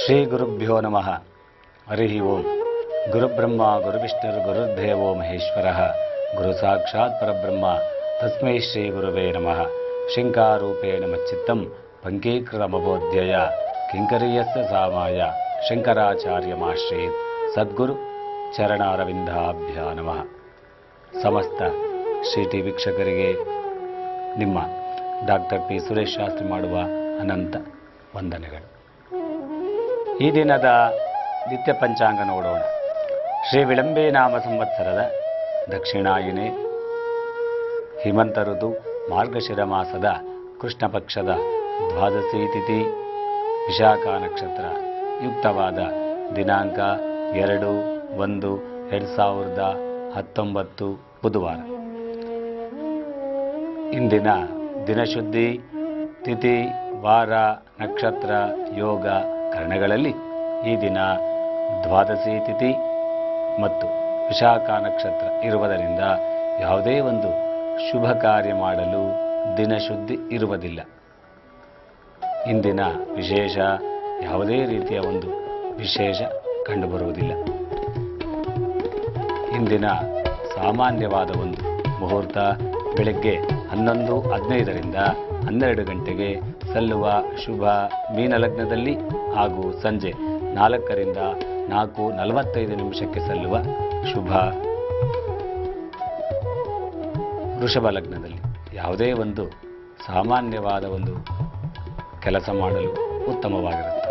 ಶ್ರೀ ಗುರುಭ್ಯೋ ನಮಃ ಹರಿ ಓಂ ಗುರುಬ್ರಹ್ಮ ಗುರುವಿಷ್ಣುರ್ ಗುರುರ್ದೇವೋ ಮಹೇಶ್ವರ ಗುರು ಸಾಕ್ಷಾತ್ ಪರಬ್ರಹ್ಮ ತಸ್ಮೈ ಶ್ರೀ ಗುರುವೇ ನಮಃ ಶಂಕಾರೂಪೇಣ ಮಚ್ಚಿತ್ತಂ ಪಂಕೀಕೃತಮಬೋಧ್ಯಯ ಕಿಂಕರೀಯಸ್ಯ ಸಾಮಾಯ ಶಂಕರಾಚಾರ್ಯಮಾಶ್ರಯೇತ್ ಸದ್ಗುರು ಚರಣಾರವಿಂದಾಭ್ಯ ನಮಃ ಸಮಸ್ತ ಶ್ರೀ ಟಿ ವೀಕ್ಷಕರಿಗೆ ನಿಮ್ಮ ಡಾಕ್ಟರ್ ಪಿ ಸುರೇಶ್ ಶಾಸ್ತ್ರಿ ಮಾಡುವ ಅನಂತ ವಂದನೆಗಳು ಈ ದಿನದ ನಿತ್ಯ ಪಂಚಾಂಗ ನೋಡೋಣ ಶ್ರೀ ವಿಳಂಬೆ ನಾಮ ಸಂವತ್ಸರದ ದಕ್ಷಿಣಾಯಿನೆ ಹಿಮಂತ ಋತು ಮಾರ್ಗಶಿರ ಮಾಸದ ಕೃಷ್ಣ ಪಕ್ಷದ ದ್ವಾದಶಿ ತಿಥಿ ವಿಶಾಖ ನಕ್ಷತ್ರ ಯುಕ್ತವಾದ ದಿನಾಂಕ ಎರಡು ಒಂದು ಎರಡು ಸಾವಿರದ ಹತ್ತೊಂಬತ್ತು ಬುಧವಾರ ಇಂದಿನ ದಿನಶುದ್ಧಿ ತಿಥಿ ವಾರ ನಕ್ಷತ್ರ ಯೋಗ ಕರಣಗಳಲ್ಲಿ ಈ ದಿನ ದ್ವಾದಶಿ ತಿಥಿ ಮತ್ತು ವಿಶಾಖ ನಕ್ಷತ್ರ ಇರುವುದರಿಂದ ಯಾವುದೇ ಒಂದು ಶುಭ ಕಾರ್ಯ ಮಾಡಲು ದಿನಶುದ್ಧಿ ಇರುವುದಿಲ್ಲ ಇಂದಿನ ವಿಶೇಷ ಯಾವುದೇ ರೀತಿಯ ಒಂದು ವಿಶೇಷ ಕಂಡುಬರುವುದಿಲ್ಲ ಇಂದಿನ ಸಾಮಾನ್ಯವಾದ ಒಂದು ಮುಹೂರ್ತ ಬೆಳಗ್ಗೆ ಹನ್ನೊಂದು ಹದಿನೈದರಿಂದ ಹನ್ನೆರಡು ಗಂಟೆಗೆ ಸಲ್ಲುವ ಶುಭ ಮೀನಲಗ್ನದಲ್ಲಿ ಹಾಗೂ ಸಂಜೆ ನಾಲ್ಕರಿಂದ ನಾಲ್ಕು ನಲವತ್ತೈದು ನಿಮಿಷಕ್ಕೆ ಸಲ್ಲುವ ಶುಭ ವೃಷಭ ಲಗ್ನದಲ್ಲಿ ಯಾವುದೇ ಒಂದು ಸಾಮಾನ್ಯವಾದ ಒಂದು ಕೆಲಸ ಮಾಡಲು ಉತ್ತಮವಾಗಿರುತ್ತದೆ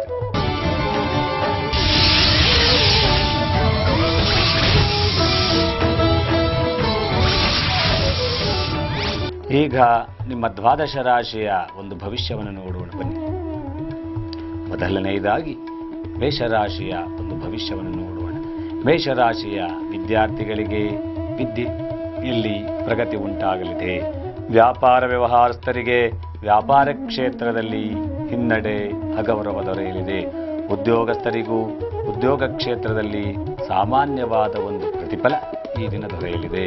ಈಗ ನಿಮ್ಮ ದ್ವಾದಶ ರಾಶಿಯ ಒಂದು ಭವಿಷ್ಯವನ್ನು ನೋಡೋಣ ಬನ್ನಿ ಮೊದಲನೆಯದಾಗಿ ಮೇಷರಾಶಿಯ ಒಂದು ಭವಿಷ್ಯವನ್ನು ನೋಡೋಣ ಮೇಷರಾಶಿಯ ವಿದ್ಯಾರ್ಥಿಗಳಿಗೆ ವಿದ್ಯೆಯಲ್ಲಿ ಪ್ರಗತಿ ಉಂಟಾಗಲಿದೆ ವ್ಯಾಪಾರ ವ್ಯವಹಾರಸ್ಥರಿಗೆ ವ್ಯಾಪಾರ ಕ್ಷೇತ್ರದಲ್ಲಿ ಹಿನ್ನಡೆ ಅಗೌರವ ದೊರೆಯಲಿದೆ ಉದ್ಯೋಗಸ್ಥರಿಗೂ ಉದ್ಯೋಗ ಕ್ಷೇತ್ರದಲ್ಲಿ ಸಾಮಾನ್ಯವಾದ ಒಂದು ಪ್ರತಿಫಲ ಈ ದಿನ ದೊರೆಯಲಿದೆ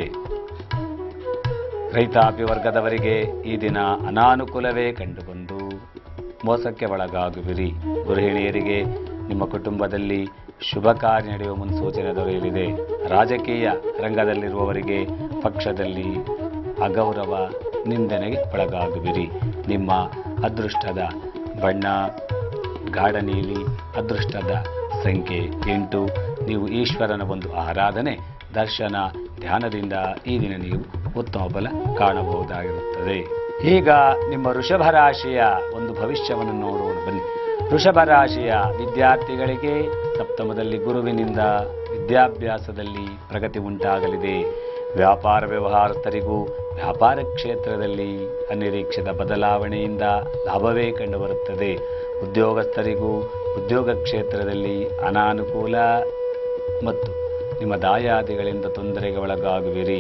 ರೈತಾಪಿ ವರ್ಗದವರಿಗೆ ಈ ದಿನ ಅನಾನುಕೂಲವೇ ಕಂಡುಬಂದು ಮೋಸಕ್ಕೆ ಒಳಗಾಗುವಿರಿ ಗೃಹಿಣಿಯರಿಗೆ ನಿಮ್ಮ ಕುಟುಂಬದಲ್ಲಿ ಶುಭ ಕಾರ್ಯ ನಡೆಯುವ ಮುನ್ಸೂಚನೆ ದೊರೆಯಲಿದೆ ರಾಜಕೀಯ ರಂಗದಲ್ಲಿರುವವರಿಗೆ ಪಕ್ಷದಲ್ಲಿ ಅಗೌರವ ನಿಂದನೆಗೆ ಒಳಗಾಗುವಿರಿ ನಿಮ್ಮ ಅದೃಷ್ಟದ ಬಣ್ಣ ಗಾಢ ನೀಲಿ ಅದೃಷ್ಟದ ಸಂಖ್ಯೆ ಎಂಟು ನೀವು ಈಶ್ವರನ ಒಂದು ಆರಾಧನೆ ದರ್ಶನ ಧ್ಯಾನದಿಂದ ಈ ದಿನ ನೀವು ಉತ್ತಮ ಫಲ ಕಾಣಬಹುದಾಗಿರುತ್ತದೆ ಈಗ ನಿಮ್ಮ ವೃಷಭ ರಾಶಿಯ ಒಂದು ಭವಿಷ್ಯವನ್ನು ನೋಡೋಣ ಬನ್ನಿ ವೃಷಭ ರಾಶಿಯ ವಿದ್ಯಾರ್ಥಿಗಳಿಗೆ ಸಪ್ತಮದಲ್ಲಿ ಗುರುವಿನಿಂದ ವಿದ್ಯಾಭ್ಯಾಸದಲ್ಲಿ ಪ್ರಗತಿ ಉಂಟಾಗಲಿದೆ ವ್ಯಾಪಾರ ವ್ಯವಹಾರಸ್ಥರಿಗೂ ವ್ಯಾಪಾರ ಕ್ಷೇತ್ರದಲ್ಲಿ ಅನಿರೀಕ್ಷಿತ ಬದಲಾವಣೆಯಿಂದ ಲಾಭವೇ ಕಂಡುಬರುತ್ತದೆ ಉದ್ಯೋಗಸ್ಥರಿಗೂ ಉದ್ಯೋಗ ಕ್ಷೇತ್ರದಲ್ಲಿ ಅನಾನುಕೂಲ ಮತ್ತು ನಿಮ್ಮ ದಾಯಾದಿಗಳಿಂದ ತೊಂದರೆಗೆ ಒಳಗಾಗುವಿರಿ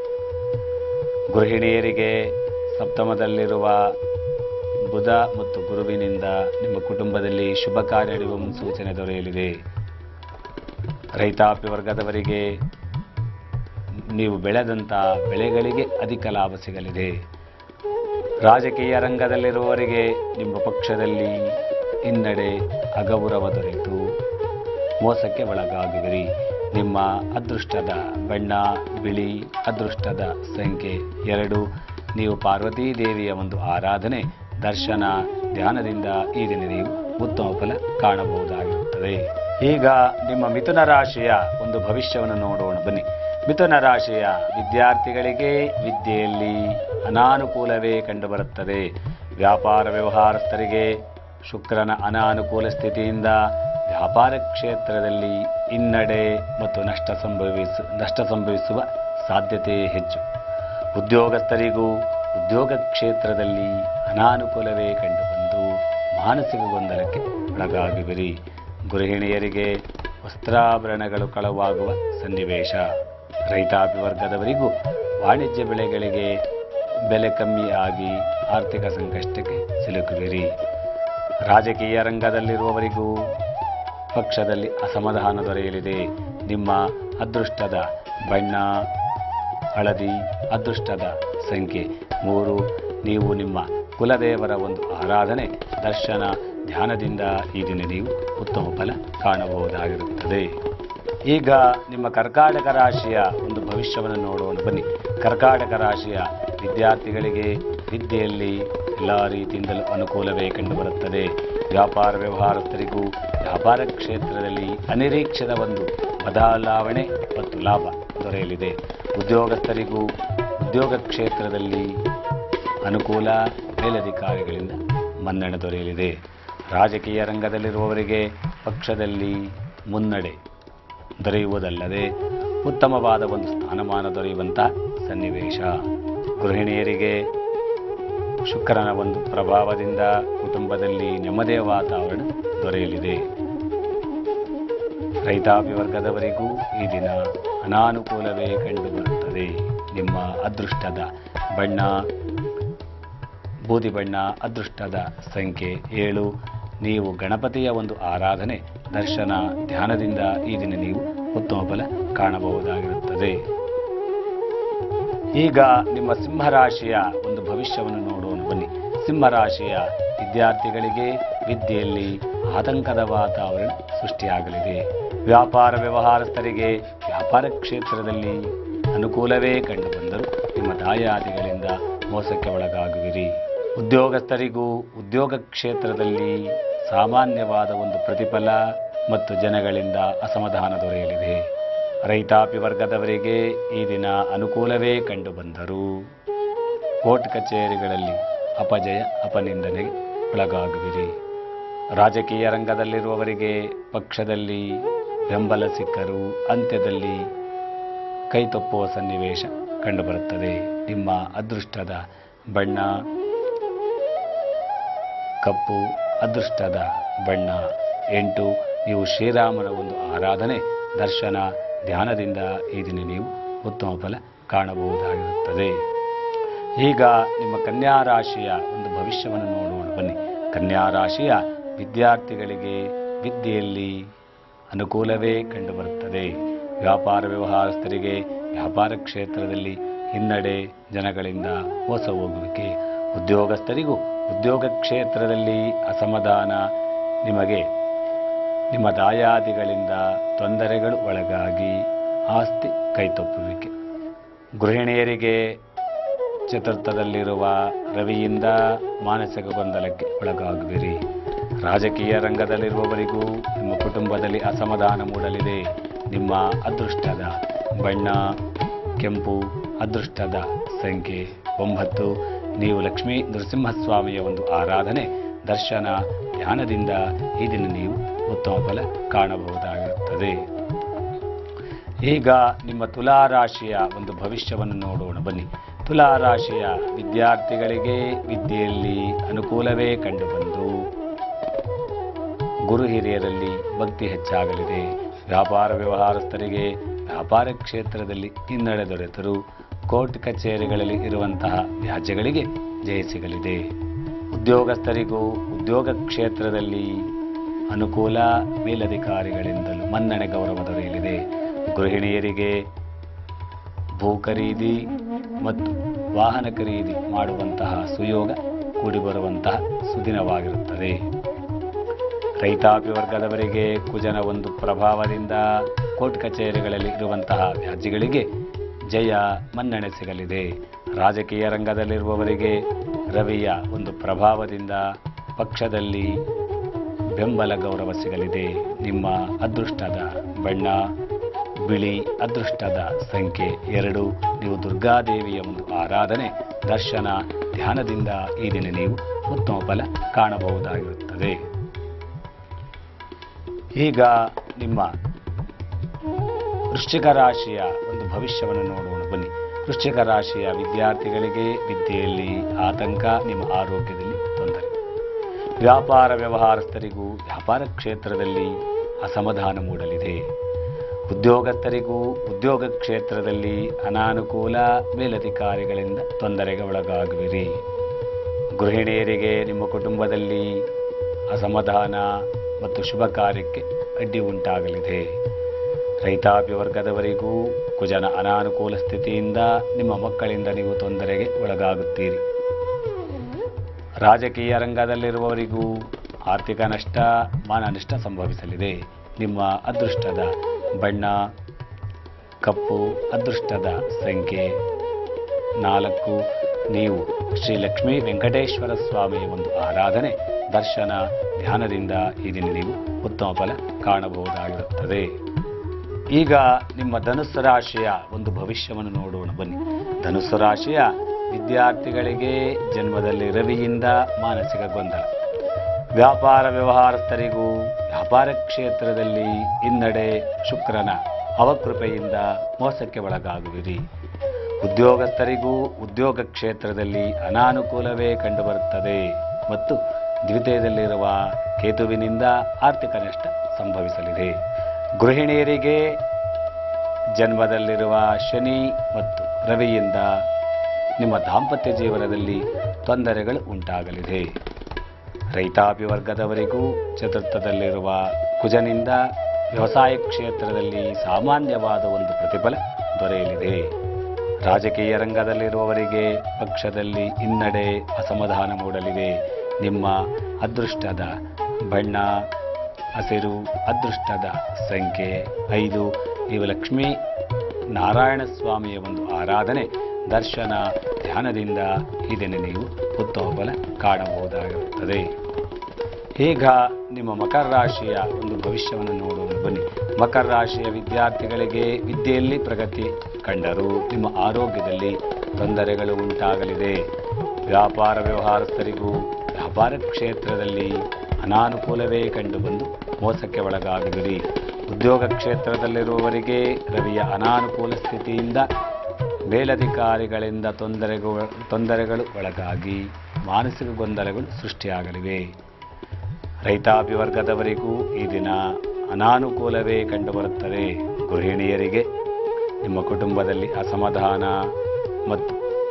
ಗೃಹಿಣಿಯರಿಗೆ ಸಪ್ತಮದಲ್ಲಿರುವ ಬುಧ ಮತ್ತು ಗುರುವಿನಿಂದ ನಿಮ್ಮ ಕುಟುಂಬದಲ್ಲಿ ಶುಭ ಕಾರ್ಯ ನಡೆಯುವ ಮುನ್ಸೂಚನೆ ದೊರೆಯಲಿದೆ ರೈತಾಪಿ ವರ್ಗದವರಿಗೆ ನೀವು ಬೆಳೆದಂಥ ಬೆಳೆಗಳಿಗೆ ಅಧಿಕ ಲಾಭ ಸಿಗಲಿದೆ ರಾಜಕೀಯ ರಂಗದಲ್ಲಿರುವವರಿಗೆ ನಿಮ್ಮ ಪಕ್ಷದಲ್ಲಿ ಹಿನ್ನಡೆ ಅಗೌರವ ದೊರೆತು ಮೋಸಕ್ಕೆ ಒಳಗಾಗುವಿರಿ ನಿಮ್ಮ ಅದೃಷ್ಟದ ಬಣ್ಣ ಬಿಳಿ ಅದೃಷ್ಟದ ಸಂಖ್ಯೆ ಎರಡು ನೀವು ಪಾರ್ವತೀ ದೇವಿಯ ಒಂದು ಆರಾಧನೆ ದರ್ಶನ ಧ್ಯಾನದಿಂದ ಈ ದಿನ ನೀವು ಉತ್ತಮ ಫಲ ಕಾಣಬಹುದಾಗಿರುತ್ತದೆ ಈಗ ನಿಮ್ಮ ಮಿಥುನ ರಾಶಿಯ ಒಂದು ಭವಿಷ್ಯವನ್ನು ನೋಡೋಣ ಬನ್ನಿ ಮಿಥುನ ರಾಶಿಯ ವಿದ್ಯಾರ್ಥಿಗಳಿಗೆ ವಿದ್ಯೆಯಲ್ಲಿ ಅನಾನುಕೂಲವೇ ಕಂಡುಬರುತ್ತದೆ ವ್ಯಾಪಾರ ವ್ಯವಹಾರಸ್ಥರಿಗೆ ಶುಕ್ರನ ಅನಾನುಕೂಲ ಸ್ಥಿತಿಯಿಂದ ವ್ಯಾಪಾರ ಕ್ಷೇತ್ರದಲ್ಲಿ ಹಿನ್ನಡೆ ಮತ್ತು ನಷ್ಟ ಸಂಭವಿಸ ನಷ್ಟ ಸಂಭವಿಸುವ ಸಾಧ್ಯತೆ ಹೆಚ್ಚು ಉದ್ಯೋಗಸ್ಥರಿಗೂ ಉದ್ಯೋಗ ಕ್ಷೇತ್ರದಲ್ಲಿ ಅನಾನುಕೂಲವೇ ಕಂಡುಬಂದು ಮಾನಸಿಕ ಗೊಂದಲಕ್ಕೆ ಒಳಗಾಗುವಿರಿ ಗೃಹಿಣಿಯರಿಗೆ ವಸ್ತ್ರಾಭರಣಗಳು ಕಳವಾಗುವ ಸನ್ನಿವೇಶ ರೈತಾಪಿ ವರ್ಗದವರಿಗೂ ವಾಣಿಜ್ಯ ಬೆಳೆಗಳಿಗೆ ಬೆಲೆ ಕಮ್ಮಿ ಆಗಿ ಆರ್ಥಿಕ ಸಂಕಷ್ಟಕ್ಕೆ ಸಿಲುಕುವಿರಿ ರಾಜಕೀಯ ರಂಗದಲ್ಲಿರುವವರಿಗೂ ಪಕ್ಷದಲ್ಲಿ ಅಸಮಾಧಾನ ದೊರೆಯಲಿದೆ ನಿಮ್ಮ ಅದೃಷ್ಟದ ಬಣ್ಣ ಹಳದಿ ಅದೃಷ್ಟದ ಸಂಖ್ಯೆ ಮೂರು ನೀವು ನಿಮ್ಮ ಕುಲದೇವರ ಒಂದು ಆರಾಧನೆ ದರ್ಶನ ಧ್ಯಾನದಿಂದ ಈ ದಿನ ನೀವು ಉತ್ತಮ ಫಲ ಕಾಣಬಹುದಾಗಿರುತ್ತದೆ ಈಗ ನಿಮ್ಮ ಕರ್ಕಾಟಕ ರಾಶಿಯ ಒಂದು ಭವಿಷ್ಯವನ್ನು ನೋಡೋಣ ಬನ್ನಿ ಕರ್ಕಾಟಕ ರಾಶಿಯ ವಿದ್ಯಾರ್ಥಿಗಳಿಗೆ ವಿದ್ಯೆಯಲ್ಲಿ ಎಲ್ಲ ರೀತಿಯಿಂದಲೂ ಅನುಕೂಲವೇ ಕಂಡುಬರುತ್ತದೆ ವ್ಯಾಪಾರ ವ್ಯವಹಾರಸ್ಥರಿಗೂ ವ್ಯಾಪಾರ ಕ್ಷೇತ್ರದಲ್ಲಿ ಅನಿರೀಕ್ಷಿತ ಒಂದು ಬದಲಾವಣೆ ಮತ್ತು ಲಾಭ ದೊರೆಯಲಿದೆ ಉದ್ಯೋಗಸ್ಥರಿಗೂ ಉದ್ಯೋಗ ಕ್ಷೇತ್ರದಲ್ಲಿ ಅನುಕೂಲ ಮೇಲಧಿಕಾರಿಗಳಿಂದ ಮನ್ನಣೆ ದೊರೆಯಲಿದೆ ರಾಜಕೀಯ ರಂಗದಲ್ಲಿರುವವರಿಗೆ ಪಕ್ಷದಲ್ಲಿ ಮುನ್ನಡೆ ದೊರೆಯುವುದಲ್ಲದೆ ಉತ್ತಮವಾದ ಒಂದು ಸ್ಥಾನಮಾನ ದೊರೆಯುವಂತಹ ಸನ್ನಿವೇಶ ಗೃಹಿಣಿಯರಿಗೆ ಶುಕ್ರನ ಒಂದು ಪ್ರಭಾವದಿಂದ ಕುಟುಂಬದಲ್ಲಿ ನೆಮ್ಮದಿಯ ವಾತಾವರಣ ದೊರೆಯಲಿದೆ ರೈತಾಪಿ ವರ್ಗದವರಿಗೂ ಈ ದಿನ ಅನಾನುಕೂಲವೇ ಕಂಡುಬರುತ್ತದೆ ನಿಮ್ಮ ಅದೃಷ್ಟದ ಬಣ್ಣ ಬೂದಿ ಬಣ್ಣ ಅದೃಷ್ಟದ ಸಂಖ್ಯೆ ಏಳು ನೀವು ಗಣಪತಿಯ ಒಂದು ಆರಾಧನೆ ದರ್ಶನ ಧ್ಯಾನದಿಂದ ಈ ದಿನ ನೀವು ಉತ್ತಮ ಫಲ ಕಾಣಬಹುದಾಗಿರುತ್ತದೆ ಈಗ ನಿಮ್ಮ ಸಿಂಹರಾಶಿಯ ಒಂದು ಭವಿಷ್ಯವನ್ನು ನೋಡೋಣ ಬನ್ನಿ ಸಿಂಹರಾಶಿಯ ವಿದ್ಯಾರ್ಥಿಗಳಿಗೆ ವಿದ್ಯೆಯಲ್ಲಿ ಆತಂಕದ ವಾತಾವರಣ ಸೃಷ್ಟಿಯಾಗಲಿದೆ ವ್ಯಾಪಾರ ವ್ಯವಹಾರಸ್ಥರಿಗೆ ವ್ಯಾಪಾರ ಕ್ಷೇತ್ರದಲ್ಲಿ ಅನುಕೂಲವೇ ಕಂಡುಬಂದರೂ ನಿಮ್ಮ ದಾಯಾದಿಗಳಿಂದ ಮೋಸಕ್ಕೆ ಒಳಗಾಗುವಿರಿ ಉದ್ಯೋಗಸ್ಥರಿಗೂ ಉದ್ಯೋಗ ಕ್ಷೇತ್ರದಲ್ಲಿ ಸಾಮಾನ್ಯವಾದ ಒಂದು ಪ್ರತಿಫಲ ಮತ್ತು ಜನಗಳಿಂದ ಅಸಮಾಧಾನ ದೊರೆಯಲಿದೆ ರೈತಾಪಿ ವರ್ಗದವರಿಗೆ ಈ ದಿನ ಅನುಕೂಲವೇ ಕಂಡುಬಂದರೂ ಕೋರ್ಟ್ ಕಚೇರಿಗಳಲ್ಲಿ ಅಪಜಯ ಅಪನಿಂದನೆಗೆ ಒಳಗಾಗುವಿರಿ ರಾಜಕೀಯ ರಂಗದಲ್ಲಿರುವವರಿಗೆ ಪಕ್ಷದಲ್ಲಿ ಬೆಂಬಲ ಸಿಕ್ಕರೂ ಅಂತ್ಯದಲ್ಲಿ ಕೈತಪ್ಪುವ ಸನ್ನಿವೇಶ ಕಂಡುಬರುತ್ತದೆ ನಿಮ್ಮ ಅದೃಷ್ಟದ ಬಣ್ಣ ಕಪ್ಪು ಅದೃಷ್ಟದ ಬಣ್ಣ ಎಂಟು ನೀವು ಶ್ರೀರಾಮನ ಒಂದು ಆರಾಧನೆ ದರ್ಶನ ಧ್ಯಾನದಿಂದ ಈ ದಿನ ನೀವು ಉತ್ತಮ ಫಲ ಕಾಣಬಹುದಾಗಿರುತ್ತದೆ ಈಗ ನಿಮ್ಮ ಕನ್ಯಾ ರಾಶಿಯ ಒಂದು ಭವಿಷ್ಯವನ್ನು ನೋಡೋಣ ಬನ್ನಿ ಕನ್ಯಾ ರಾಶಿಯ ವಿದ್ಯಾರ್ಥಿಗಳಿಗೆ ವಿದ್ಯೆಯಲ್ಲಿ ಅನುಕೂಲವೇ ಕಂಡುಬರುತ್ತದೆ ವ್ಯಾಪಾರ ವ್ಯವಹಾರಸ್ಥರಿಗೆ ವ್ಯಾಪಾರ ಕ್ಷೇತ್ರದಲ್ಲಿ ಹಿನ್ನಡೆ ಜನಗಳಿಂದ ಮೋಸ ಹೋಗುವಿಕೆ ಉದ್ಯೋಗಸ್ಥರಿಗೂ ಉದ್ಯೋಗ ಕ್ಷೇತ್ರದಲ್ಲಿ ಅಸಮಾಧಾನ ನಿಮಗೆ ನಿಮ್ಮ ದಾಯಾದಿಗಳಿಂದ ತೊಂದರೆಗಳು ಒಳಗಾಗಿ ಆಸ್ತಿ ಕೈತಪ್ಪುವಿಕೆ ಗೃಹಿಣಿಯರಿಗೆ ಚತುರ್ಥದಲ್ಲಿರುವ ರವಿಯಿಂದ ಮಾನಸಿಕ ಗೊಂದಲಕ್ಕೆ ಒಳಗಾಗುವಿರಿ ರಾಜಕೀಯ ರಂಗದಲ್ಲಿರುವವರಿಗೂ ನಿಮ್ಮ ಕುಟುಂಬದಲ್ಲಿ ಅಸಮಾಧಾನ ಮೂಡಲಿದೆ ನಿಮ್ಮ ಅದೃಷ್ಟದ ಬಣ್ಣ ಕೆಂಪು ಅದೃಷ್ಟದ ಸಂಖ್ಯೆ ಒಂಬತ್ತು ನೀವು ಲಕ್ಷ್ಮೀ ನರಸಿಂಹಸ್ವಾಮಿಯ ಒಂದು ಆರಾಧನೆ ದರ್ಶನ ಧ್ಯಾನದಿಂದ ಈ ದಿನ ನೀವು ಉತ್ತಮ ಫಲ ಕಾಣಬಹುದಾಗಿರುತ್ತದೆ ಈಗ ನಿಮ್ಮ ತುಲಾ ರಾಶಿಯ ಒಂದು ಭವಿಷ್ಯವನ್ನು ನೋಡೋಣ ಬನ್ನಿ ತುಲಾ ರಾಶಿಯ ವಿದ್ಯಾರ್ಥಿಗಳಿಗೆ ವಿದ್ಯೆಯಲ್ಲಿ ಅನುಕೂಲವೇ ಕಂಡುಬಂದು ಗುರು ಹಿರಿಯರಲ್ಲಿ ಭಕ್ತಿ ಹೆಚ್ಚಾಗಲಿದೆ ವ್ಯಾಪಾರ ವ್ಯವಹಾರಸ್ಥರಿಗೆ ವ್ಯಾಪಾರ ಕ್ಷೇತ್ರದಲ್ಲಿ ಹಿನ್ನಡೆ ದೊರೆತರೂ ಕೋರ್ಟ್ ಕಚೇರಿಗಳಲ್ಲಿ ಇರುವಂತಹ ವ್ಯಾಜ್ಯಗಳಿಗೆ ಜಯ ಸಿಗಲಿದೆ ಉದ್ಯೋಗಸ್ಥರಿಗೂ ಉದ್ಯೋಗ ಕ್ಷೇತ್ರದಲ್ಲಿ ಅನುಕೂಲ ಮೇಲಧಿಕಾರಿಗಳಿಂದಲೂ ಮನ್ನಣೆ ಗೌರವ ದೊರೆಯಲಿದೆ ಗೃಹಿಣಿಯರಿಗೆ ಭೂ ಖರೀದಿ ಮತ್ತು ವಾಹನ ಖರೀದಿ ಮಾಡುವಂತಹ ಸುಯೋಗ ಕೂಡಿಬರುವಂತಹ ಸುದಿನವಾಗಿರುತ್ತದೆ ರೈತಾಪಿ ವರ್ಗದವರಿಗೆ ಕುಜನ ಒಂದು ಪ್ರಭಾವದಿಂದ ಕೋರ್ಟ್ ಕಚೇರಿಗಳಲ್ಲಿ ಇರುವಂತಹ ವ್ಯಾಜ್ಯಗಳಿಗೆ ಜಯ ಮನ್ನಣೆ ಸಿಗಲಿದೆ ರಾಜಕೀಯ ರಂಗದಲ್ಲಿರುವವರಿಗೆ ರವಿಯ ಒಂದು ಪ್ರಭಾವದಿಂದ ಪಕ್ಷದಲ್ಲಿ ಬೆಂಬಲ ಗೌರವ ಸಿಗಲಿದೆ ನಿಮ್ಮ ಅದೃಷ್ಟದ ಬಣ್ಣ ಬಿಳಿ ಅದೃಷ್ಟದ ಸಂಖ್ಯೆ ಎರಡು ನೀವು ದುರ್ಗಾದೇವಿಯ ಒಂದು ಆರಾಧನೆ ದರ್ಶನ ಧ್ಯಾನದಿಂದ ಈ ದಿನ ನೀವು ಉತ್ತಮ ಫಲ ಕಾಣಬಹುದಾಗಿರುತ್ತದೆ ಈಗ ನಿಮ್ಮ ವೃಶ್ಚಿಕ ರಾಶಿಯ ಒಂದು ಭವಿಷ್ಯವನ್ನು ನೋಡೋಣ ಬನ್ನಿ ವೃಶ್ಚಿಕ ರಾಶಿಯ ವಿದ್ಯಾರ್ಥಿಗಳಿಗೆ ವಿದ್ಯೆಯಲ್ಲಿ ಆತಂಕ ನಿಮ್ಮ ಆರೋಗ್ಯದಲ್ಲಿ ತೊಂದರೆ ವ್ಯಾಪಾರ ವ್ಯವಹಾರಸ್ಥರಿಗೂ ವ್ಯಾಪಾರ ಕ್ಷೇತ್ರದಲ್ಲಿ ಅಸಮಾಧಾನ ಮೂಡಲಿದೆ ಉದ್ಯೋಗಸ್ಥರಿಗೂ ಉದ್ಯೋಗ ಕ್ಷೇತ್ರದಲ್ಲಿ ಅನಾನುಕೂಲ ಮೇಲಧಿಕಾರಿಗಳಿಂದ ತೊಂದರೆಗೆ ಒಳಗಾಗುವಿರಿ ಗೃಹಿಣಿಯರಿಗೆ ನಿಮ್ಮ ಕುಟುಂಬದಲ್ಲಿ ಅಸಮಾಧಾನ ಮತ್ತು ಶುಭ ಕಾರ್ಯಕ್ಕೆ ಅಡ್ಡಿ ಉಂಟಾಗಲಿದೆ ರೈತಾಪಿ ವರ್ಗದವರಿಗೂ ಕುಜನ ಅನಾನುಕೂಲ ಸ್ಥಿತಿಯಿಂದ ನಿಮ್ಮ ಮಕ್ಕಳಿಂದ ನೀವು ತೊಂದರೆಗೆ ಒಳಗಾಗುತ್ತೀರಿ ರಾಜಕೀಯ ರಂಗದಲ್ಲಿರುವವರಿಗೂ ಆರ್ಥಿಕ ನಷ್ಟ ಮಾನನಷ್ಟ ಸಂಭವಿಸಲಿದೆ ನಿಮ್ಮ ಅದೃಷ್ಟದ ಬಣ್ಣ ಕಪ್ಪು ಅದೃಷ್ಟದ ಸಂಖ್ಯೆ ನಾಲ್ಕು ನೀವು ಶ್ರೀ ಲಕ್ಷ್ಮೀ ವೆಂಕಟೇಶ್ವರ ಸ್ವಾಮಿಯ ಒಂದು ಆರಾಧನೆ ದರ್ಶನ ಧ್ಯಾನದಿಂದ ಈ ದಿನ ನೀವು ಉತ್ತಮ ಫಲ ಕಾಣಬಹುದಾಗಿರುತ್ತದೆ ಈಗ ನಿಮ್ಮ ಧನುಸ್ಸು ರಾಶಿಯ ಒಂದು ಭವಿಷ್ಯವನ್ನು ನೋಡೋಣ ಬನ್ನಿ ಧನುಸ್ಸು ರಾಶಿಯ ವಿದ್ಯಾರ್ಥಿಗಳಿಗೆ ಜನ್ಮದಲ್ಲಿ ರವಿಯಿಂದ ಮಾನಸಿಕ ಗೊಂದಲ ವ್ಯಾಪಾರ ವ್ಯವಹಾರಸ್ಥರಿಗೂ ವ್ಯಾಪಾರ ಕ್ಷೇತ್ರದಲ್ಲಿ ಹಿನ್ನಡೆ ಶುಕ್ರನ ಅವಕೃಪೆಯಿಂದ ಮೋಸಕ್ಕೆ ಒಳಗಾಗುವಿರಿ ಉದ್ಯೋಗಸ್ಥರಿಗೂ ಉದ್ಯೋಗ ಕ್ಷೇತ್ರದಲ್ಲಿ ಅನಾನುಕೂಲವೇ ಕಂಡುಬರುತ್ತದೆ ಮತ್ತು ದ್ವಿತೀಯದಲ್ಲಿರುವ ಕೇತುವಿನಿಂದ ಆರ್ಥಿಕ ನಷ್ಟ ಸಂಭವಿಸಲಿದೆ ಗೃಹಿಣಿಯರಿಗೆ ಜನ್ಮದಲ್ಲಿರುವ ಶನಿ ಮತ್ತು ರವಿಯಿಂದ ನಿಮ್ಮ ದಾಂಪತ್ಯ ಜೀವನದಲ್ಲಿ ತೊಂದರೆಗಳು ಉಂಟಾಗಲಿದೆ ರೈತಾಪಿ ವರ್ಗದವರಿಗೂ ಚತುರ್ಥದಲ್ಲಿರುವ ಕುಜನಿಂದ ವ್ಯವಸಾಯ ಕ್ಷೇತ್ರದಲ್ಲಿ ಸಾಮಾನ್ಯವಾದ ಒಂದು ಪ್ರತಿಫಲ ದೊರೆಯಲಿದೆ ರಾಜಕೀಯ ರಂಗದಲ್ಲಿರುವವರಿಗೆ ಪಕ್ಷದಲ್ಲಿ ಹಿನ್ನಡೆ ಅಸಮಾಧಾನ ಮೂಡಲಿದೆ ನಿಮ್ಮ ಅದೃಷ್ಟದ ಬಣ್ಣ ಹಸಿರು ಅದೃಷ್ಟದ ಸಂಖ್ಯೆ ಐದು ನೀವು ಲಕ್ಷ್ಮೀ ನಾರಾಯಣ ಸ್ವಾಮಿಯ ಒಂದು ಆರಾಧನೆ ದರ್ಶನ ಧ್ಯಾನದಿಂದ ಇದನ್ನು ನೀವು ಉತ್ತಮ ಫಲ ಕಾಣಬಹುದಾಗಿರುತ್ತದೆ ಈಗ ನಿಮ್ಮ ಮಕರ ರಾಶಿಯ ಒಂದು ಭವಿಷ್ಯವನ್ನು ನೋಡೋಣ ಬನ್ನಿ ಮಕರ ರಾಶಿಯ ವಿದ್ಯಾರ್ಥಿಗಳಿಗೆ ವಿದ್ಯೆಯಲ್ಲಿ ಪ್ರಗತಿ ಕಂಡರೂ ನಿಮ್ಮ ಆರೋಗ್ಯದಲ್ಲಿ ತೊಂದರೆಗಳು ಉಂಟಾಗಲಿದೆ ವ್ಯಾಪಾರ ವ್ಯವಹಾರಸ್ಥರಿಗೂ ವ್ಯಾಪಾರ ಕ್ಷೇತ್ರದಲ್ಲಿ ಅನಾನುಕೂಲವೇ ಕಂಡುಬಂದು ಮೋಸಕ್ಕೆ ಒಳಗಾಗುವಿರಿ ಉದ್ಯೋಗ ಕ್ಷೇತ್ರದಲ್ಲಿರುವವರಿಗೆ ರವಿಯ ಅನಾನುಕೂಲ ಸ್ಥಿತಿಯಿಂದ ಮೇಲಧಿಕಾರಿಗಳಿಂದ ತೊಂದರೆಗಳು ತೊಂದರೆಗಳು ಒಳಗಾಗಿ ಮಾನಸಿಕ ಗೊಂದಲಗಳು ಸೃಷ್ಟಿಯಾಗಲಿವೆ ರೈತಾಪಿ ವರ್ಗದವರಿಗೂ ಈ ದಿನ ಅನಾನುಕೂಲವೇ ಕಂಡುಬರುತ್ತದೆ ಗೃಹಿಣಿಯರಿಗೆ ನಿಮ್ಮ ಕುಟುಂಬದಲ್ಲಿ ಅಸಮಾಧಾನ ಮತ್ತು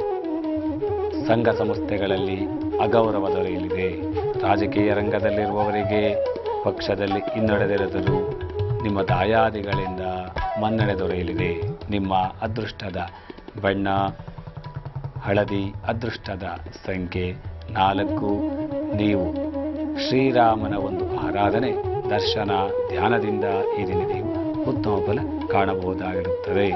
ಸಂಘ ಸಂಸ್ಥೆಗಳಲ್ಲಿ ಅಗೌರವ ದೊರೆಯಲಿದೆ ರಾಜಕೀಯ ರಂಗದಲ್ಲಿರುವವರಿಗೆ ಪಕ್ಷದಲ್ಲಿ ಹಿನ್ನಡೆದಿರದರೂ ನಿಮ್ಮ ದಾಯಾದಿಗಳಿಂದ ಮನ್ನಣೆ ದೊರೆಯಲಿದೆ ನಿಮ್ಮ ಅದೃಷ್ಟದ ಬಣ್ಣ ಹಳದಿ ಅದೃಷ್ಟದ ಸಂಖ್ಯೆ ನಾಲ್ಕು ನೀವು ಶ್ರೀರಾಮನ ಒಂದು ಆರಾಧನೆ ದರ್ಶನ ಧ್ಯಾನದಿಂದ ಈ ದಿನ ನೀವು ಉತ್ತಮ ಫಲ ಕಾಣಬಹುದಾಗಿರುತ್ತದೆ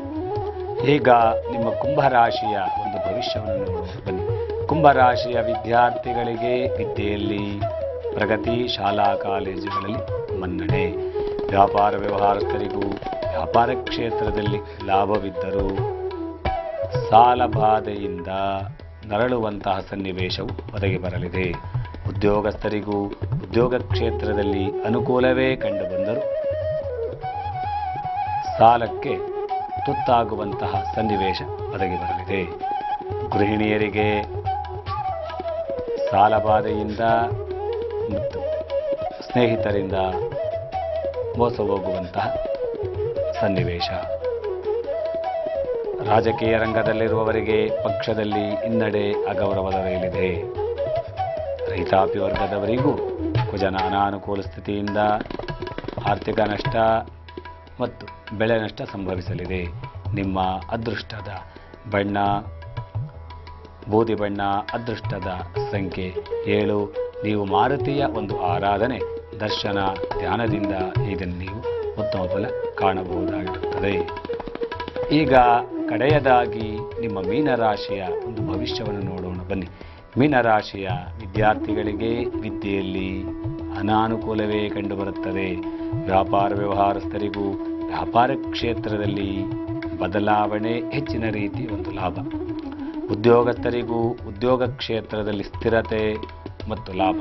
ಈಗ ನಿಮ್ಮ ಕುಂಭರಾಶಿಯ ಒಂದು ಭವಿಷ್ಯವನ್ನು ನೋಡೋಣ ಬನ್ನಿ ಕುಂಭರಾಶಿಯ ವಿದ್ಯಾರ್ಥಿಗಳಿಗೆ ವಿದ್ಯೆಯಲ್ಲಿ ಪ್ರಗತಿ ಶಾಲಾ ಕಾಲೇಜುಗಳಲ್ಲಿ ಮನ್ನಣೆ ವ್ಯಾಪಾರ ವ್ಯವಹಾರಸ್ಥರಿಗೂ ವ್ಯಾಪಾರ ಕ್ಷೇತ್ರದಲ್ಲಿ ಲಾಭವಿದ್ದರೂ ಸಾಲ ಬಾಧೆಯಿಂದ ನರಳುವಂತಹ ಸನ್ನಿವೇಶವು ಒದಗಿ ಬರಲಿದೆ ಉದ್ಯೋಗಸ್ಥರಿಗೂ ಉದ್ಯೋಗ ಕ್ಷೇತ್ರದಲ್ಲಿ ಅನುಕೂಲವೇ ಕಂಡುಬಂದರೂ ಸಾಲಕ್ಕೆ ತುತ್ತಾಗುವಂತಹ ಸನ್ನಿವೇಶ ಒದಗಿ ಬರಲಿದೆ ಗೃಹಿಣಿಯರಿಗೆ ಸಾಲಬಾಧೆಯಿಂದ ಮತ್ತು ಸ್ನೇಹಿತರಿಂದ ಮೋಸ ಹೋಗುವಂತಹ ಸನ್ನಿವೇಶ ರಾಜಕೀಯ ರಂಗದಲ್ಲಿರುವವರಿಗೆ ಪಕ್ಷದಲ್ಲಿ ಹಿನ್ನಡೆ ಅಗೌರವ ದೊರೆಯಲಿದೆ ರೈತಾಪಿ ವರ್ಗದವರಿಗೂ ಕುಜನ ಅನಾನುಕೂಲ ಸ್ಥಿತಿಯಿಂದ ಆರ್ಥಿಕ ನಷ್ಟ ಮತ್ತು ಬೆಳೆ ನಷ್ಟ ಸಂಭವಿಸಲಿದೆ ನಿಮ್ಮ ಅದೃಷ್ಟದ ಬಣ್ಣ ಬೂದಿ ಬಣ್ಣ ಅದೃಷ್ಟದ ಸಂಖ್ಯೆ ಏಳು ನೀವು ಮಾರುತಿಯ ಒಂದು ಆರಾಧನೆ ದರ್ಶನ ಧ್ಯಾನದಿಂದ ಇದನ್ನು ನೀವು ಉತ್ತಮ ಫಲ ಕಾಣಬಹುದಾಗಿರುತ್ತದೆ ಈಗ ಕಡೆಯದಾಗಿ ನಿಮ್ಮ ಮೀನರಾಶಿಯ ಒಂದು ಭವಿಷ್ಯವನ್ನು ನೋಡೋಣ ಬನ್ನಿ ಮೀನರಾಶಿಯ ವಿದ್ಯಾರ್ಥಿಗಳಿಗೆ ವಿದ್ಯೆಯಲ್ಲಿ ಅನಾನುಕೂಲವೇ ಕಂಡುಬರುತ್ತದೆ ವ್ಯಾಪಾರ ವ್ಯವಹಾರಸ್ಥರಿಗೂ ವ್ಯಾಪಾರ ಕ್ಷೇತ್ರದಲ್ಲಿ ಬದಲಾವಣೆ ಹೆಚ್ಚಿನ ರೀತಿ ಒಂದು ಲಾಭ ಉದ್ಯೋಗಸ್ಥರಿಗೂ ಉದ್ಯೋಗ ಕ್ಷೇತ್ರದಲ್ಲಿ ಸ್ಥಿರತೆ ಮತ್ತು ಲಾಭ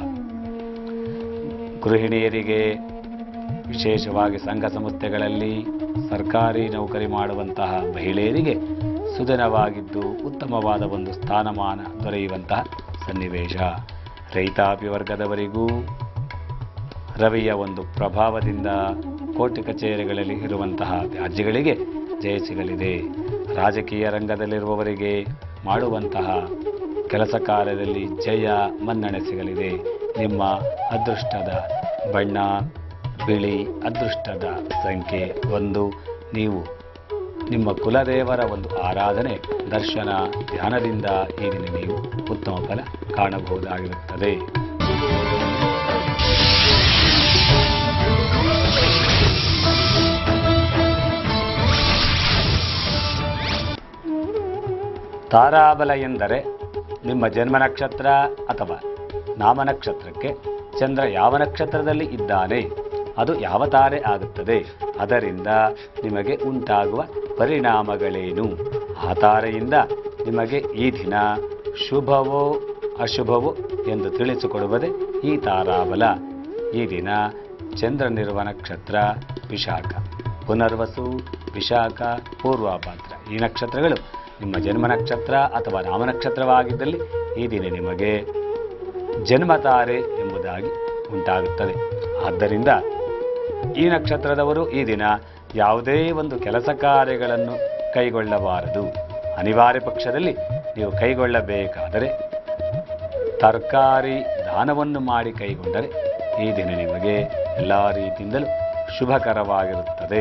ಗೃಹಿಣಿಯರಿಗೆ ವಿಶೇಷವಾಗಿ ಸಂಘ ಸಂಸ್ಥೆಗಳಲ್ಲಿ ಸರ್ಕಾರಿ ನೌಕರಿ ಮಾಡುವಂತಹ ಮಹಿಳೆಯರಿಗೆ ಸುದಿನವಾಗಿದ್ದು ಉತ್ತಮವಾದ ಒಂದು ಸ್ಥಾನಮಾನ ದೊರೆಯುವಂತಹ ಸನ್ನಿವೇಶ ರೈತಾಪಿ ವರ್ಗದವರಿಗೂ ರವಿಯ ಒಂದು ಪ್ರಭಾವದಿಂದ ಕೋರ್ಟ್ ಕಚೇರಿಗಳಲ್ಲಿ ಇರುವಂತಹ ವ್ಯಾಜ್ಯಗಳಿಗೆ ಜಯ ಸಿಗಲಿದೆ ರಾಜಕೀಯ ರಂಗದಲ್ಲಿರುವವರಿಗೆ ಮಾಡುವಂತಹ ಕೆಲಸ ಕಾರ್ಯದಲ್ಲಿ ಜಯ ಮನ್ನಣೆ ಸಿಗಲಿದೆ ನಿಮ್ಮ ಅದೃಷ್ಟದ ಬಣ್ಣ ಬಿಳಿ ಅದೃಷ್ಟದ ಸಂಖ್ಯೆ ಒಂದು ನೀವು ನಿಮ್ಮ ಕುಲದೇವರ ಒಂದು ಆರಾಧನೆ ದರ್ಶನ ಧ್ಯಾನದಿಂದ ಈ ದಿನ ನೀವು ಉತ್ತಮ ಫಲ ಕಾಣಬಹುದಾಗಿರುತ್ತದೆ ತಾರಾಬಲ ಎಂದರೆ ನಿಮ್ಮ ಜನ್ಮ ನಕ್ಷತ್ರ ಅಥವಾ ನಾಮ ನಕ್ಷತ್ರಕ್ಕೆ ಚಂದ್ರ ಯಾವ ನಕ್ಷತ್ರದಲ್ಲಿ ಇದ್ದಾನೆ ಅದು ಯಾವ ತಾರೆ ಆಗುತ್ತದೆ ಅದರಿಂದ ನಿಮಗೆ ಉಂಟಾಗುವ ಪರಿಣಾಮಗಳೇನು ಆ ತಾರೆಯಿಂದ ನಿಮಗೆ ಈ ದಿನ ಶುಭವೋ ಅಶುಭವೋ ಎಂದು ತಿಳಿಸಿಕೊಡುವುದೇ ಈ ತಾರಾಬಲ ಈ ದಿನ ಚಂದ್ರನಿರುವ ನಕ್ಷತ್ರ ವಿಶಾಖ ಪುನರ್ವಸು ವಿಶಾಖ ಪೂರ್ವಪಾತ್ರ ಈ ನಕ್ಷತ್ರಗಳು ನಿಮ್ಮ ಜನ್ಮ ನಕ್ಷತ್ರ ಅಥವಾ ನಾಮ ನಕ್ಷತ್ರವಾಗಿದ್ದಲ್ಲಿ ಈ ದಿನ ನಿಮಗೆ ಜನ್ಮತಾರೆ ಎಂಬುದಾಗಿ ಉಂಟಾಗುತ್ತದೆ ಆದ್ದರಿಂದ ಈ ನಕ್ಷತ್ರದವರು ಈ ದಿನ ಯಾವುದೇ ಒಂದು ಕೆಲಸ ಕಾರ್ಯಗಳನ್ನು ಕೈಗೊಳ್ಳಬಾರದು ಅನಿವಾರ್ಯ ಪಕ್ಷದಲ್ಲಿ ನೀವು ಕೈಗೊಳ್ಳಬೇಕಾದರೆ ತರಕಾರಿ ದಾನವನ್ನು ಮಾಡಿ ಕೈಗೊಂಡರೆ ಈ ದಿನ ನಿಮಗೆ ಎಲ್ಲ ರೀತಿಯಿಂದಲೂ ಶುಭಕರವಾಗಿರುತ್ತದೆ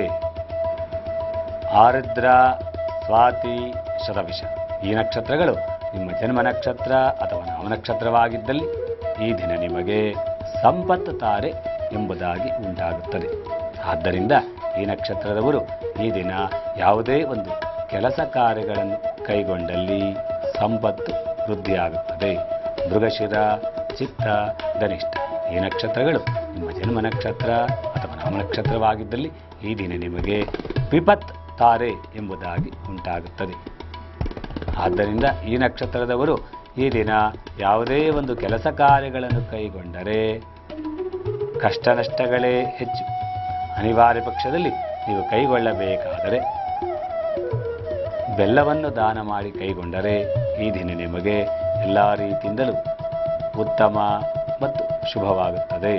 ಆರುದ್ರ ಸ್ವಾತಿ ಶತವಿಷ ಈ ನಕ್ಷತ್ರಗಳು ನಿಮ್ಮ ಜನ್ಮ ನಕ್ಷತ್ರ ಅಥವಾ ನಾಮ ನಕ್ಷತ್ರವಾಗಿದ್ದಲ್ಲಿ ಈ ದಿನ ನಿಮಗೆ ಸಂಪತ್ತು ತಾರೆ ಎಂಬುದಾಗಿ ಉಂಟಾಗುತ್ತದೆ ಆದ್ದರಿಂದ ಈ ನಕ್ಷತ್ರದವರು ಈ ದಿನ ಯಾವುದೇ ಒಂದು ಕೆಲಸ ಕಾರ್ಯಗಳನ್ನು ಕೈಗೊಂಡಲ್ಲಿ ಸಂಪತ್ತು ವೃದ್ಧಿಯಾಗುತ್ತದೆ ಮೃಗಶಿರ ಚಿತ್ತ ಧನಿಷ್ಠ ಈ ನಕ್ಷತ್ರಗಳು ನಿಮ್ಮ ಜನ್ಮ ನಕ್ಷತ್ರ ಅಥವಾ ನಾಮ ನಕ್ಷತ್ರವಾಗಿದ್ದಲ್ಲಿ ಈ ದಿನ ನಿಮಗೆ ವಿಪತ್ ತಾರೆ ಎಂಬುದಾಗಿ ಉಂಟಾಗುತ್ತದೆ ಆದ್ದರಿಂದ ಈ ನಕ್ಷತ್ರದವರು ಈ ದಿನ ಯಾವುದೇ ಒಂದು ಕೆಲಸ ಕಾರ್ಯಗಳನ್ನು ಕೈಗೊಂಡರೆ ಕಷ್ಟ ನಷ್ಟಗಳೇ ಹೆಚ್ಚು ಅನಿವಾರ್ಯ ಪಕ್ಷದಲ್ಲಿ ನೀವು ಕೈಗೊಳ್ಳಬೇಕಾದರೆ ಬೆಲ್ಲವನ್ನು ದಾನ ಮಾಡಿ ಕೈಗೊಂಡರೆ ಈ ದಿನ ನಿಮಗೆ ಎಲ್ಲ ರೀತಿಯಿಂದಲೂ ಉತ್ತಮ ಮತ್ತು ಶುಭವಾಗುತ್ತದೆ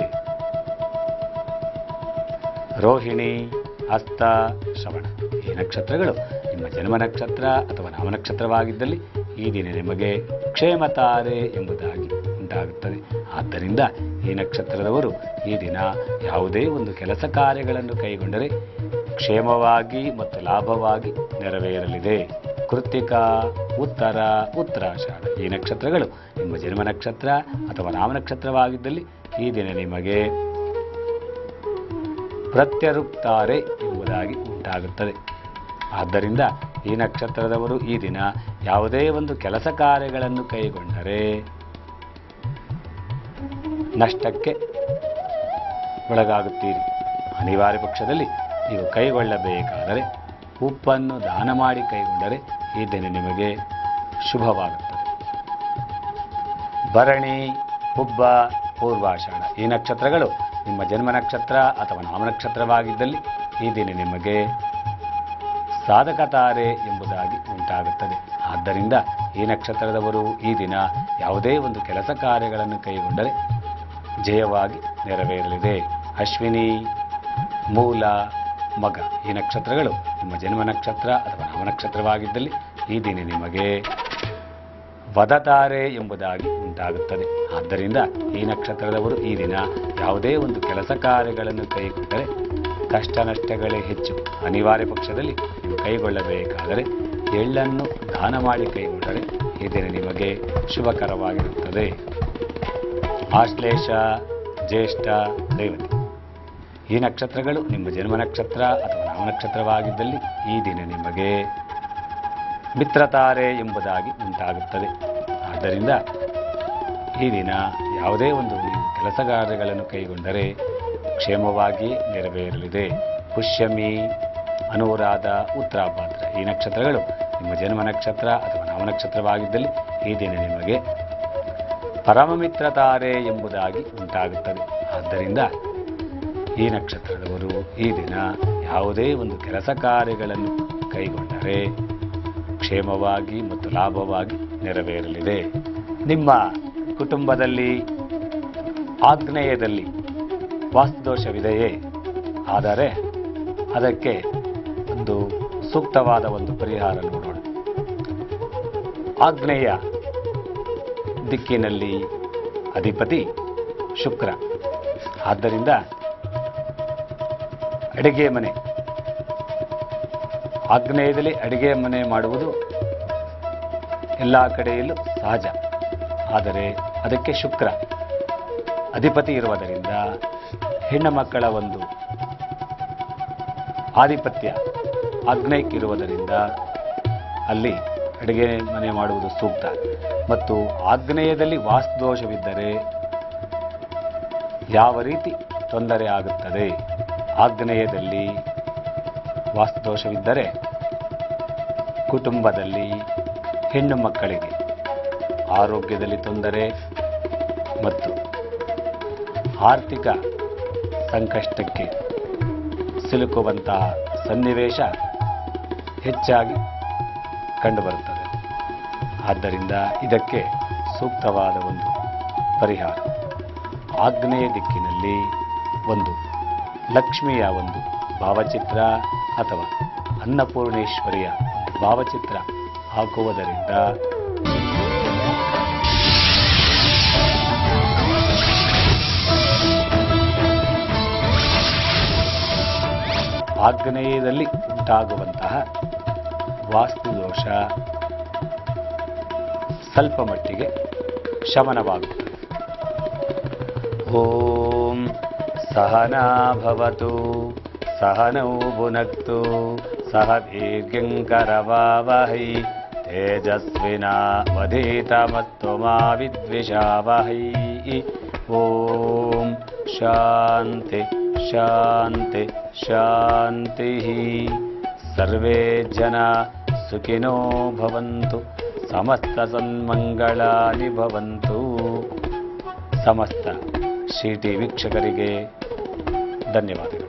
ರೋಹಿಣಿ ಹಸ್ತ ಶ್ರವಣ ಈ ನಕ್ಷತ್ರಗಳು ನಿಮ್ಮ ಜನ್ಮ ನಕ್ಷತ್ರ ಅಥವಾ ನಾಮ ನಕ್ಷತ್ರವಾಗಿದ್ದಲ್ಲಿ ಈ ದಿನ ನಿಮಗೆ ಕ್ಷೇಮತಾರೆ ಎಂಬುದಾಗಿ ಉಂಟಾಗುತ್ತದೆ ಆದ್ದರಿಂದ ಈ ನಕ್ಷತ್ರದವರು ಈ ದಿನ ಯಾವುದೇ ಒಂದು ಕೆಲಸ ಕಾರ್ಯಗಳನ್ನು ಕೈಗೊಂಡರೆ ಕ್ಷೇಮವಾಗಿ ಮತ್ತು ಲಾಭವಾಗಿ ನೆರವೇರಲಿದೆ ಕೃತ್ತಿಕ ಉತ್ತರ ಉತ್ತರಾಷಾಢ ಈ ನಕ್ಷತ್ರಗಳು ನಿಮ್ಮ ಜನ್ಮ ನಕ್ಷತ್ರ ಅಥವಾ ನಾಮ ನಕ್ಷತ್ರವಾಗಿದ್ದಲ್ಲಿ ಈ ದಿನ ನಿಮಗೆ ಪ್ರತ್ಯರುಕ್ತಾರೆ ಎಂಬುದಾಗಿ ಉಂಟಾಗುತ್ತದೆ ಆದ್ದರಿಂದ ಈ ನಕ್ಷತ್ರದವರು ಈ ದಿನ ಯಾವುದೇ ಒಂದು ಕೆಲಸ ಕಾರ್ಯಗಳನ್ನು ಕೈಗೊಂಡರೆ ನಷ್ಟಕ್ಕೆ ಒಳಗಾಗುತ್ತೀರಿ ಅನಿವಾರ್ಯ ಪಕ್ಷದಲ್ಲಿ ನೀವು ಕೈಗೊಳ್ಳಬೇಕಾದರೆ ಉಪ್ಪನ್ನು ದಾನ ಮಾಡಿ ಕೈಗೊಂಡರೆ ಈ ದಿನ ನಿಮಗೆ ಶುಭವಾಗುತ್ತದೆ ಭರಣಿ ಹುಬ್ಬ ಪೂರ್ವಾಷಾಢ ಈ ನಕ್ಷತ್ರಗಳು ನಿಮ್ಮ ಜನ್ಮ ನಕ್ಷತ್ರ ಅಥವಾ ನಾಮ ನಕ್ಷತ್ರವಾಗಿದ್ದಲ್ಲಿ ಈ ದಿನ ನಿಮಗೆ ಸಾಧಕ ತಾರೆ ಎಂಬುದಾಗಿ ಉಂಟಾಗುತ್ತದೆ ಆದ್ದರಿಂದ ಈ ನಕ್ಷತ್ರದವರು ಈ ದಿನ ಯಾವುದೇ ಒಂದು ಕೆಲಸ ಕಾರ್ಯಗಳನ್ನು ಕೈಗೊಂಡರೆ ಜಯವಾಗಿ ನೆರವೇರಲಿದೆ ಅಶ್ವಿನಿ ಮೂಲ ಮಗ ಈ ನಕ್ಷತ್ರಗಳು ನಿಮ್ಮ ಜನ್ಮ ನಕ್ಷತ್ರ ಅಥವಾ ನಾಮ ನಕ್ಷತ್ರವಾಗಿದ್ದಲ್ಲಿ ಈ ದಿನ ನಿಮಗೆ ವದತಾರೆ ಎಂಬುದಾಗಿ ಉಂಟಾಗುತ್ತದೆ ಆದ್ದರಿಂದ ಈ ನಕ್ಷತ್ರದವರು ಈ ದಿನ ಯಾವುದೇ ಒಂದು ಕೆಲಸ ಕಾರ್ಯಗಳನ್ನು ಕೈಗೊಂಡರೆ ಕಷ್ಟ ನಷ್ಟಗಳೇ ಹೆಚ್ಚು ಅನಿವಾರ್ಯ ಪಕ್ಷದಲ್ಲಿ ನೀವು ಕೈಗೊಳ್ಳಬೇಕಾದರೆ ಎಳ್ಳನ್ನು ದಾನ ಮಾಡಿ ಕೈಗೊಂಡರೆ ಈ ದಿನ ನಿಮಗೆ ಶುಭಕರವಾಗಿರುತ್ತದೆ ಆಶ್ಲೇಷ ಜ್ಯೇಷ್ಠ ರೇವತಿ ಈ ನಕ್ಷತ್ರಗಳು ನಿಮ್ಮ ಜನ್ಮ ನಕ್ಷತ್ರ ಅಥವಾ ನಾಮ ನಕ್ಷತ್ರವಾಗಿದ್ದಲ್ಲಿ ಈ ದಿನ ನಿಮಗೆ ಮಿತ್ರತಾರೆ ಎಂಬುದಾಗಿ ಉಂಟಾಗುತ್ತದೆ ಆದ್ದರಿಂದ ಈ ದಿನ ಯಾವುದೇ ಒಂದು ನೀವು ಕೆಲಸ ಕಾರ್ಯಗಳನ್ನು ಕೈಗೊಂಡರೆ ಕ್ಷೇಮವಾಗಿ ನೆರವೇರಲಿದೆ ಪುಷ್ಯಮಿ ಅನುರಾಧ ಉತ್ತರಾಪಾತ್ರ ಈ ನಕ್ಷತ್ರಗಳು ನಿಮ್ಮ ಜನ್ಮ ನಕ್ಷತ್ರ ಅಥವಾ ನಾಮ ನಕ್ಷತ್ರವಾಗಿದ್ದಲ್ಲಿ ಈ ದಿನ ನಿಮಗೆ ಪರಮಮಿತ್ರತಾರೆ ಎಂಬುದಾಗಿ ಉಂಟಾಗುತ್ತದೆ ಆದ್ದರಿಂದ ಈ ನಕ್ಷತ್ರದವರು ಈ ದಿನ ಯಾವುದೇ ಒಂದು ಕೆಲಸ ಕಾರ್ಯಗಳನ್ನು ಕೈಗೊಂಡರೆ ಕ್ಷೇಮವಾಗಿ ಮತ್ತು ಲಾಭವಾಗಿ ನೆರವೇರಲಿದೆ ನಿಮ್ಮ ಕುಟುಂಬದಲ್ಲಿ ಆಗ್ನೇಯದಲ್ಲಿ ವಾಸ್ತುದೋಷವಿದೆಯೇ ಆದರೆ ಅದಕ್ಕೆ ಒಂದು ಸೂಕ್ತವಾದ ಒಂದು ಪರಿಹಾರ ನೋಡೋಣ ಆಗ್ನೇಯ ದಿಕ್ಕಿನಲ್ಲಿ ಅಧಿಪತಿ ಶುಕ್ರ ಆದ್ದರಿಂದ ಅಡಿಗೆ ಮನೆ ಆಗ್ನೇಯದಲ್ಲಿ ಅಡಿಗೆ ಮನೆ ಮಾಡುವುದು ಎಲ್ಲ ಕಡೆಯಲ್ಲೂ ಸಹಜ ಆದರೆ ಅದಕ್ಕೆ ಶುಕ್ರ ಅಧಿಪತಿ ಇರುವುದರಿಂದ ಹೆಣ್ಣು ಮಕ್ಕಳ ಒಂದು ಆಧಿಪತ್ಯ ಆಗ್ನೇಯಕ್ಕಿರುವುದರಿಂದ ಅಲ್ಲಿ ಅಡುಗೆ ಮನೆ ಮಾಡುವುದು ಸೂಕ್ತ ಮತ್ತು ಆಗ್ನೇಯದಲ್ಲಿ ವಾಸ್ತುದೋಷವಿದ್ದರೆ ಯಾವ ರೀತಿ ತೊಂದರೆ ಆಗುತ್ತದೆ ಆಗ್ನೇಯದಲ್ಲಿ ವಾಸ್ತುದೋಷವಿದ್ದರೆ ಕುಟುಂಬದಲ್ಲಿ ಹೆಣ್ಣು ಮಕ್ಕಳಿಗೆ ಆರೋಗ್ಯದಲ್ಲಿ ತೊಂದರೆ ಮತ್ತು ಆರ್ಥಿಕ ಸಂಕಷ್ಟಕ್ಕೆ ಸಿಲುಕುವಂತಹ ಸನ್ನಿವೇಶ ಹೆಚ್ಚಾಗಿ ಕಂಡುಬರುತ್ತದೆ ಆದ್ದರಿಂದ ಇದಕ್ಕೆ ಸೂಕ್ತವಾದ ಒಂದು ಪರಿಹಾರ ಆಗ್ನೇಯ ದಿಕ್ಕಿನಲ್ಲಿ ಒಂದು ಲಕ್ಷ್ಮಿಯ ಒಂದು ಭಾವಚಿತ್ರ ಅಥವಾ ಅನ್ನಪೂರ್ಣೇಶ್ವರಿಯ ಒಂದು ಭಾವಚಿತ್ರ ಹಾಕುವುದರಿಂದ ಆಗ್ನೇಯದಲ್ಲಿ ಉಂಟಾಗುವಂತಹ ವಾಸ್ತುದೋಷ ಸ್ವಲ್ಪ ಮಟ್ಟಿಗೆ ಶಮನವಾಗುತ್ತದೆ ಓಂ ಸಹನಾ ಭವತು ಸಹನೌ ಭುನಕ್ತು ಸಹ ದೀರ್ಘಂಕರವಾವಹೈ ತೇಜಸ್ವಿನಾವಧೀತಮಸ್ತು ಮಾ ವಿದ್ವಿಷಾವಹೈ ಓಂ ಶಾಂತಿ ಶಾಂತಿ ಶಾಂತಿ ಸರ್ವೇ ಜನ ಸುಖಿನೋ ಭವಂತು ಸಮಸ್ತ ಸನ್ಮಂಗಳಾನಿ ಭವಂತು ಸಮಸ್ತ ಶ್ರೀ ಟಿ ವೀಕ್ಷಕರಿಗೆ ಧನ್ಯವಾದಗಳು